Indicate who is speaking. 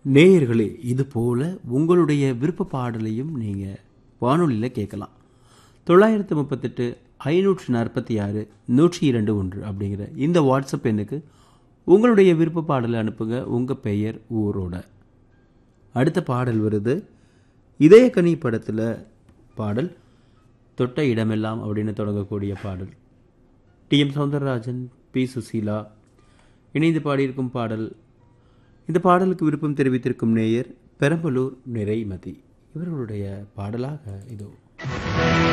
Speaker 1: நேயர்களே இது போல உங்களுடைய விருப்ப பாடலையும் நீங்கள் வானொலியில் கேட்கலாம் தொள்ளாயிரத்து முப்பத்தெட்டு ஐநூற்றி நாற்பத்தி ஆறு நூற்றி இரண்டு ஒன்று அப்படிங்கிற இந்த வாட்ஸ்அப் எண்ணுக்கு உங்களுடைய விருப்ப பாடலை அனுப்புங்க உங்கள் பெயர் ஊரோட அடுத்த பாடல் வருது இதயக்கனி படத்தில் பாடல் தொட்ட இடமெல்லாம் அப்படின்னு தொடங்கக்கூடிய பாடல் T M Soundararajan P Susheela இணைந்து பாடியிருக்கும் பாடல் இந்த பாடலுக்கு விருப்பம் தெரிவித்திருக்கும் நேயர் பெரம்பலூர் நிறைமதி இவர்களுடைய பாடலாக இதோ